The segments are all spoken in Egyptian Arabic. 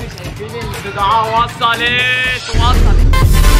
شايفين البضاعة وصلت وصلت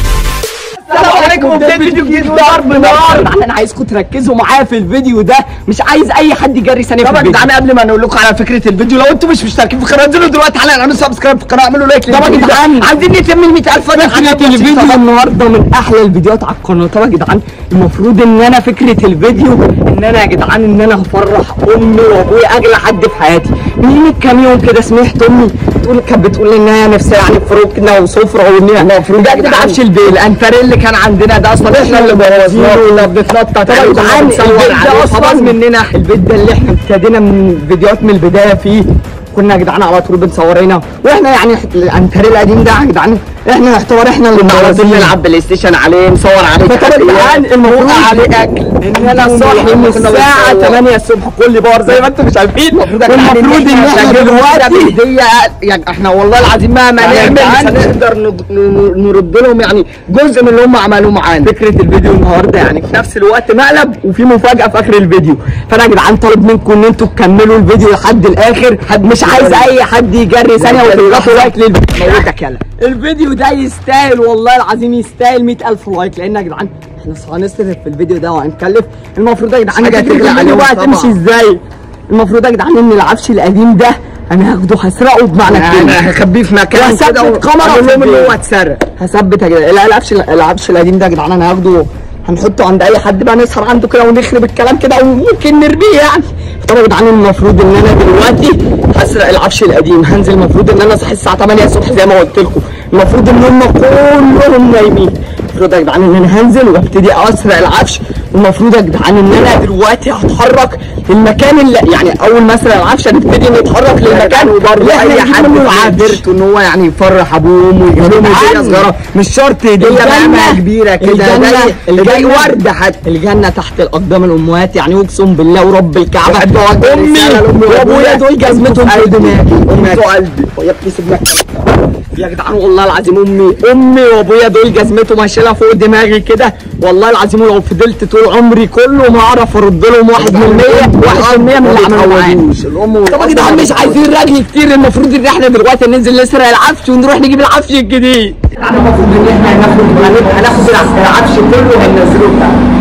السلام عليكم وبداية فيديو جديد ضرب نار انا عايزكم تركزوا معايا في الفيديو ده مش عايز اي حد يجري ثانيه في طبعا يا الفيديو جدعان قبل ما نقول لكم على فكره الفيديو لو انتم مش مشتركين في القناه انزلوا دلوقتي حالا اعملوا سبسكرايب في القناه اعملوا لايك طبعا يا للفيديو ده. جدعان. عايزين نتم ال 100000 فكرة الفيديو النهارده من احلى الفيديوهات على القناه طبعا يا جدعان المفروض ان انا فكره الفيديو ان انا يا جدعان ان انا هفرح امي وابويا اغلى حد في حياتي من قيمه كام يوم كده سمعت امي تقول كانت بتقول ان هي نفسها يعني في ركنه وسفره وان هي المفروض بجد بجد ده عفش البيت الانتريه اللي كان عندنا ده اصلا احنا اللي بوظناه كنا بنتنطط طبعا يا عليه جدعان وكنا بنصور البيت عليه ده خلاص اصلا مننا البيت ده اللي احنا ابتدينا من فيديوهات من البدايه فيه كنا يا جدعان على طول بنصور هنا واحنا يعني الانتري القديم ده يا جدعان احنا يعتبر احنا اللي على طول مبوظينه. نلعب بلاي ستيشن عليه نصور عليه فطبعا يا جدعان المفروض عليه اكل ان انا صاحي من الساعه 8 الصبح كل باور زي ما انتم مش عارفين والمفروض ان احنا دلوقتي هديه يعني احنا والله العظيم مهما يعني يا نعمل مش جدعان هنقدر ند- ن- نرد لهم يعني جزء من اللي هم عملوه معانا فكره الفيديو النهارده يعني في نفس الوقت مقلب وفي مفاجاه في اخر الفيديو فانا يا جدعان طالب منكم ان انتوا تكملوا الفيديو لحد الاخر مش عايز اي حد يجري ثانيه وتضغطوا لايك للفيديو موتك يلا الفيديو ده يستاهل والله العظيم يستاهل 100000 لايك لان يا جدعان احنا هنصرف في الفيديو ده وهنكلف المفروض يا جدعان حاجة فكرة تغلى الفيديو عليهم بقى طبعا. تمشي ازاي المفروض يا جدعان ان العفش القديم ده انا هاخده هسرقه بمعنى الكلمه انا هخبيه في مكان وهثبت كده كاميرا وأقول في لهم ان البيت. هو اتسرق هثبت يا جدعان لا العفش العفش القديم ده يا جدعان انا هاخده هنحطه عند اي حد بقى نسهر عنده كده ونخرب الكلام كده وممكن نرميه يعني طبعا يا جدعان المفروض ان انا دلوقتي هسرق العفش القديم هنزل المفروض ان انا صحي الساعه 8 الصبح زي ما قلت لكم المفروض ان هم كلهم نايمين المفروض يا جدعان ان انا هنزل وابتدي اسرق العفش المفروض يا جدعان ان انا دلوقتي هتحرك للمكان اللي يعني اول ما اسرق العفش هنبتدي نتحرك للمكان وبرضه اللي اي احنا حد نجيب منه في العفش قدرته ان هو يعني يفرح ابوه وامه ويجيب لهم هديه جدعان. صغيره مش شرط هديه مهمه كبيره كده ده الجنة ده ورده حتى الجنة تحت الأقدام الأمهات يعني أقسم بالله ورب الكعبة بحب أوجه أمي رسالة لأمي وأبويا وأبويا. دول جزمتهم في قلبي. دماغي أمي أمك. في قلبي يا ابني سيبنا الكلام. يا جدعان والله العظيم أمي أمي وأبويا دول جزمتهم هشيلها فوق دماغي كده والله العظيم لو فضلت طول عمري كله ما أعرف أرد لهم واحد من المية واحد من المية من اللي عملوا معايا الام طب يا جدعان مش عايزين رجل كتير المفروض ان احنا دلوقتي ننزل نسرق العفش ونروح نجيب العفش الجديد احنا المفروض ان احنا هناخد هنبقى هناخد العفش كله وهننزله بتاعنا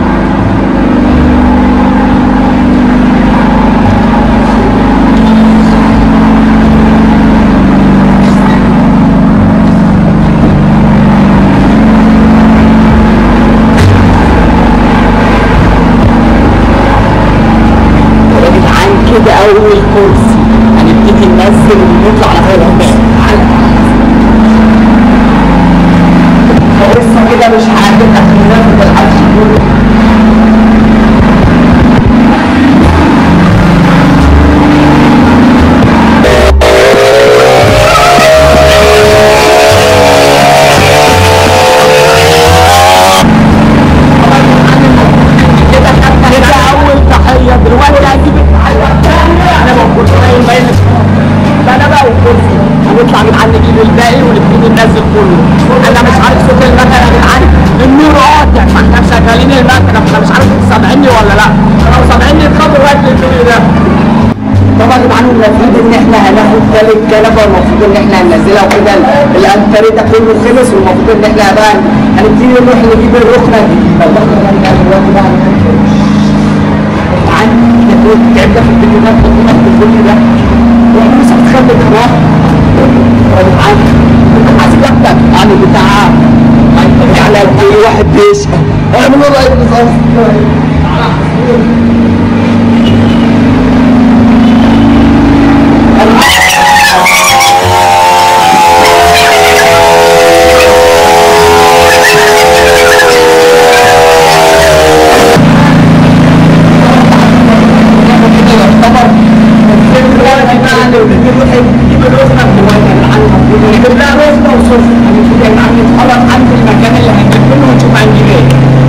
يا جدعان كده اول كرسي هنبتدي ننزل ونطلع على هذا لسه كده مش عارف احنا ناخد العفش كله كده كده اول تحيه دلوقتي هنجيب التحيه الثانيه انا موجود باين باين ده انا بقى والكرسي هنطلع يا جدعان نجيب الباقي ونبتدي ننزل كله انا مش عارف صوت المكنه يا جدعان النور قاطع ما احنا شغالين المكنه فانا مش عارف انتوا سامعيني ولا لا لو سامعيني اتخبوا وقت الفيديو ده طبعا يا جدعان المفروض ان احنا هناخد تالت كنبه والمفروض ان احنا هننزلها وكده الانتري ده كله خلص والمفروض ان احنا بقى هنبتدي نروح نجيب الركنه الجديده الركنه الجديده دلوقتي بقى هننزل. جدعان احنا كنا تعبنا في الفيديو ده كنا في الفيديو ده واحنا مش هنتخبى كمان يا جدعان انت حاسس وقتك يعني بتاع يعني اي واحد بيشهد اعملوا لايك وسبسكرايب نجيب لها رزقه وصوص هنبتدي يا جدعان نتحرك عند المكان اللي هنجيب منه ونشوف هنجيب ايه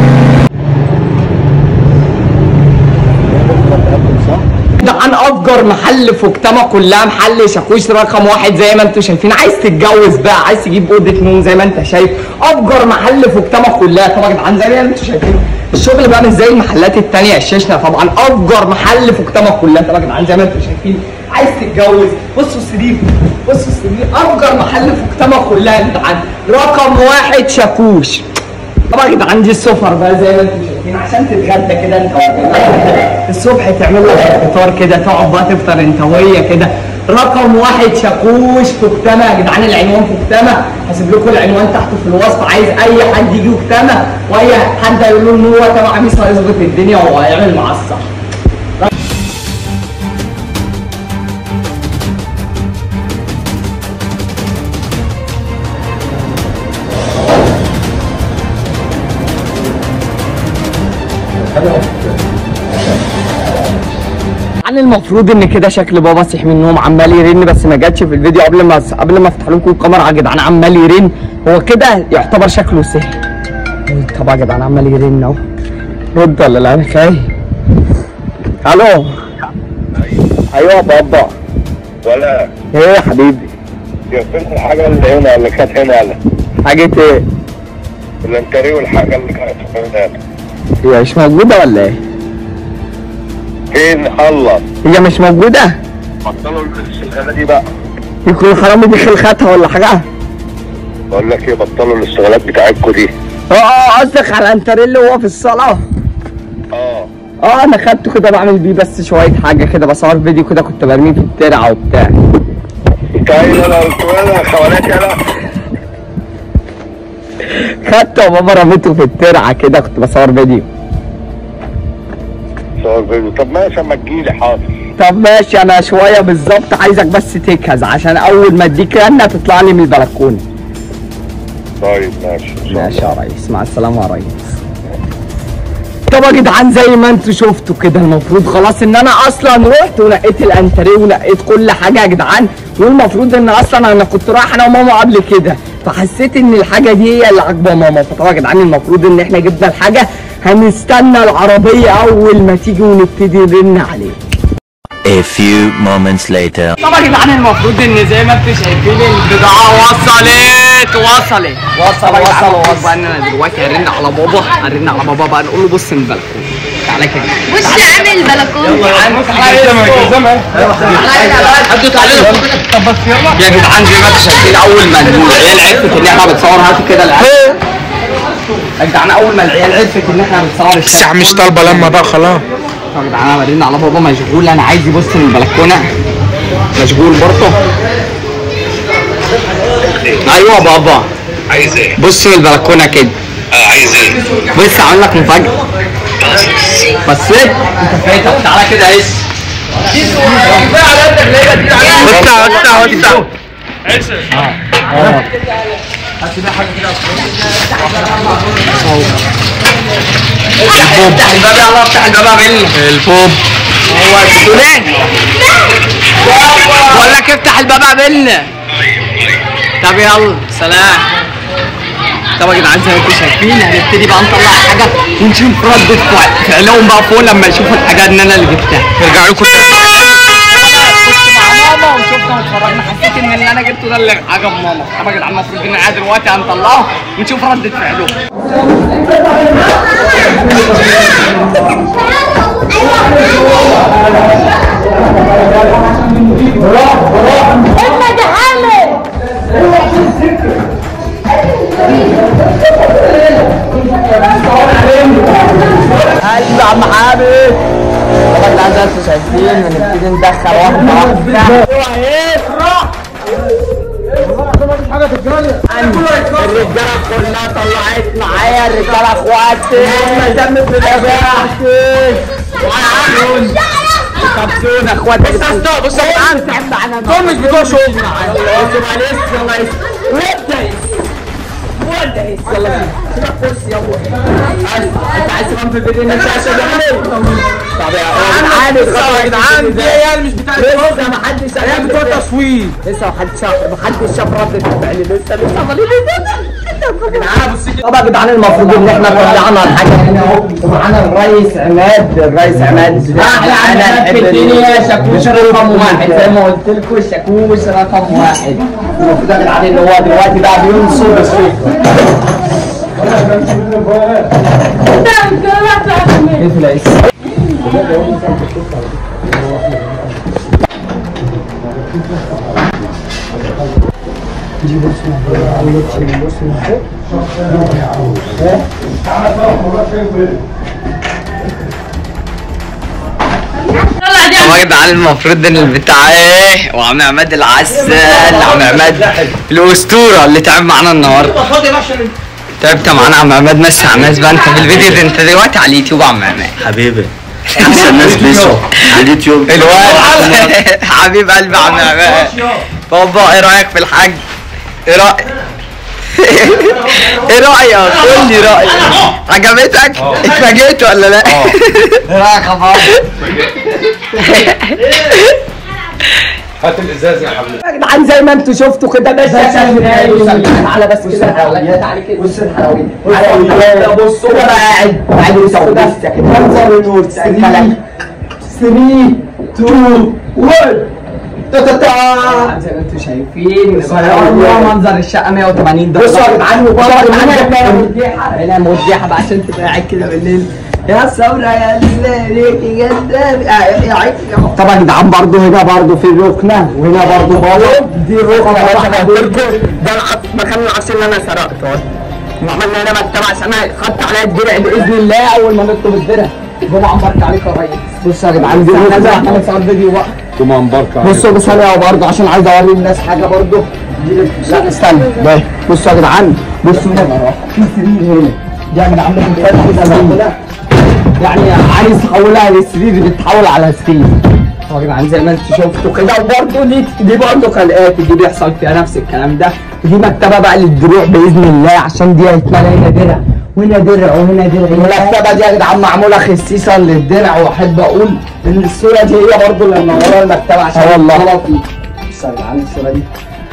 جدعان افجر محل في اكتما كلها محل شاكوش رقم واحد زي ما انتم شايفين عايز تتجوز بقى عايز تجيب اوضه نوم زي ما انت شايف افجر محل في اكتما كلها طبعا يا جدعان زي ما انتم شايفين الشغل بقى مش زي المحلات التانية الشيشنا طبعا افجر محل في اكتما كلها طبعا يا جدعان زي ما انتم شايفين عايز تتجوز بصوا السرير بصوا السرير افجر محل في الكتامه كلها يا جدعان رقم واحد شاكوش طبعا يا جدعان دي السفر بقى زي ما انتم شايفين عشان تتغدى كده انت وجدعان. الصبح تعمل لك فطار كده تقعد بقى تفطر انت وهي كده رقم واحد شاكوش في كتامه يا جدعان العنوان في كتامه هسيب لكم العنوان تحت في الوصف عايز اي حد يجي كتامه واي حد هيقول له ان هو تبع عميس هيظبط الدنيا وهيعمل معاه الصح عن المفروض ان كده شكل بابا صحي من النوم عمال يرن بس ما جاتش في الفيديو قبل ما قبل ما افتح لكم الكاميرا يا جدعان عمال يرن هو كده يعتبر شكله صحي طبعا يا جدعان عمال يرن اهو رد ولا لا انا خايف الو ايوه بابا ولا ايه يا حبيبي يقفل الحاجة اللي هنا اللي كانت هنا ولا حاجة ايه الانتري والحاجة اللي كانت هنا هي مش موجودة ولا ايه فين خلص هي مش موجودة بطلوا الشغلانة دي بقى يكون حرامي دخل خدها ولا حاجة بقول لك ايه بطلوا الاشتغالات بتاعتكم دي اه اه قصدك على انتريل وهو في الصالة اه اه انا خدته كده بعمل بيه بس شويه حاجه كده بصور فيديو كده كنت برميه في الترعه وبتاع طيب انا قلت لها خوانات انا خدته وبابا رميته في الترعه كده كنت بصور فيديو صور فيديو طب ماشي اما تجيلي حاضر طب ماشي انا شويه بالظبط عايزك بس تجهز عشان اول ما اديك رنه تطلع لي من البلكونه طيب ماشي ماشي يا ريس مع السلامه يا ريس طب يا جدعان زي ما انتوا شفتوا كده المفروض خلاص ان انا اصلا رحت ونقيت الانتريه ونقيت كل حاجه يا جدعان والمفروض ان اصلا انا كنت رايح انا وماما قبل كده فحسيت ان الحاجه دي هي اللي عاجبه ماما فطبعا يا جدعان المفروض ان احنا جبنا الحاجه هنستنى العربيه اول ما تيجي ونبتدي نرن عليه A few moments later. طبعا يا جدعان المفروض ان زي ما انتم شايفين البضاعه وصلت وصلت وصل وصل وصل بقى ان انا دلوقتي هرن على بابا هرن على بابا بقى نقول له بص من البلكونه تعالى كده وش عامل البلكونه يا جدعان زي ما انتم شايفين اول ما العيال عرفت ان احنا بنصور هاتوا كده العيال يا جدعان اول ما العيال عرفت ان احنا بنصور الساعة مش طالبة لما بقى خلاص يا جدعان انا برن على بابا مشغول انا عايز يبص من البلكونه مشغول برضه ايوه بابا عايز ايه؟ بص من البلكونه كده اه عايز ايه؟ بص عامل لك مفاجاه بصيت انت فايتك تعالى كده عيش وسع وسع وسع افتح الباب يلا افتح الباب يا بني البوب هو السودان بقول لك افتح الباب يا بني طب يلا سلام طب يا جدعان زي ما انتم شايفين هنبتدي بقى نطلع حاجه ونشوف ردة فع- فعلهم بقى فوق لما يشوفوا الحاجه ان انا اللي جبتها يرجع لكم تاني كنت مع ماما وشفنا واتفرجنا حسيت ان اللي انا جبته ده اللي عجب ماما طب يا جدعان المفروض ان احنا دلوقتي هنطلعه ونشوف ردة فعلهم احمد حامد قلب يا عم حامد طبعا يا جدعان زي ما انتم شايفين هنبتدي ندخل واحده واحده الرجاله كلها طلعت معايا الرجاله اخواتي دم في الاباحتي كبسون اخواتي بص يا بص يا جدعان دول مش بتوع شغل يلا معلش يلا يلا يلا بص يا ابو انت عايز تفهم في الفيديو ان انت عشان يعني طب يا عادي يا جدعان دي عيال مش بتاعت لسه ما حدش عيال بتوع تصوير لسه ما حدش شاف ما حدش شاف ردة الفعل لسه لسه طالعين طبعا يا جدعان المفروض ان احنا طلعنا الحاجه هنا اهو ومعانا الريس عماد الريس عماد احلى عماد في الدنيا شاكوش رقم واحد زي ما قلت لكم الشاكوش رقم واحد المفروض يا جدعان ان هو دلوقتي بقى بينصب السفره طبعا يا جدعان المفروض ان البتاع ايه وعم عماد العسل عم عماد الاسطوره اللي تعب معانا النهارده تعبت معانا عم عماد مسي على الناس بقى انت في الفيديو ده انت دلوقتي على اليوتيوب عم عماد حبيبي احسن ناس بيسوا على اليوتيوب الواد حبيب قلبي عم عماد بابا ايه رايك في الحاج ايه رايك ايه رايك قول لي رايك عجبتك اتفاجئت ولا لا ايه رايك يا بابا يا جدعان زي ما انتوا شفتوا كده بس تعالى بس كده تعالى كده بص الحلاوه بصوا كده بقى قاعد قاعد يسوي بس كده منظر النور 3 2 1 تا تا تا زي ما انتوا شايفين والله منظر الشقه 180 درجه بصوا يا جدعان وبرضه هنا مرجحه بقى عشان تبقى قاعد كده بالليل يا ثورة يا ليك يا جدام طبعا يا جدعان برضه هنا برضه في الركنة وهنا برضه برضه دي الركنة يا باشا ده العص- مكان العصر اللي انا سرقته اهو. وعملنا هنا مكتبة عشان احط عليها الدرع باذن الله اول ما نطلب الدرع جمعة مبارك عليك يا ريس بصوا يا جدعان دي الركنة انا صور فيديو بقى جمعة مباركة بصوا بس انا برضه عشان عايز اوري الناس حاجه برضه لا استنى باي بصوا يا جدعان بصوا هنا في سرير هنا دي يا جدعان بتتفتح كده كده يعني عايز احولها لسرير بتتحول على سرير طبعا يا جدعان زي ما انتوا شفتوا كده وبرضه دي دي برضه كالاتي دي بيحصل فيها نفس الكلام ده دي مكتبه بقى للدروع باذن الله عشان دي هيتملى هنا درع وهنا درع وهنا درع المكتبه دي يا جدعان معموله خصيصا للدرع واحب اقول ان الصوره دي هي برضه اللي منوره المكتبه عشان والله بصوا يا جدعان الصوره دي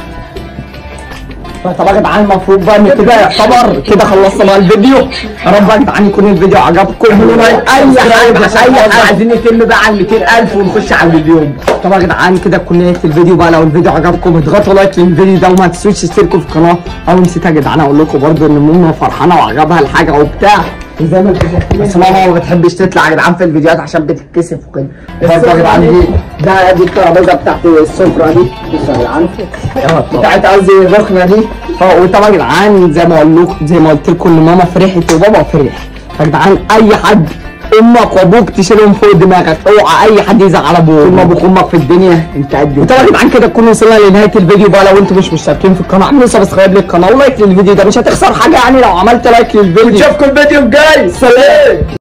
فطبعا يا جدعان المفروض بقى ان كده يعتبر كده خلصنا بقى الفيديو يا رب يا جدعان يكون الفيديو عجبكم اعملوا لايك اي حاجه اي حاجه عايزين نتم بقى على 200000 ونخش على المليون طبعا يا جدعان كده تكون نهايه الفيديو بقى لو الفيديو عجبكم اضغطوا لايك للفيديو ده وما تنسوش تشتركوا في القناه او نسيت يا جدعان اقول لكم برضه ان ماما فرحانه وعجبها الحاجه وبتاع وزي ما انتم شايفين بس ماما ما بتحبش تطلع يا جدعان في الفيديوهات عشان بتتكسف وكده برضه يا جدعان دي ده دي الترابيزه بتاعت السفره دي بصوا يا جدعان بتاعت قصدي الركنه دي اه وطبعا يا جدعان زي ما قلت لكم زي ما قلت لكم ان ماما فرحت وبابا فرح يا جدعان اي حد امك وابوك تشيلهم فوق دماغك اوعى اي حد يزعل ابوك طول ما ابوك وامك في الدنيا انت قد وطبعا يا جدعان كده نكون وصلنا لنهايه الفيديو بقى لو انتم مش مشتركين في القناه اعملوا سبسكرايب للقناه ولايك للفيديو ده مش هتخسر حاجه يعني لو عملت لايك للفيديو نشوفكم الفيديو الجاي سلام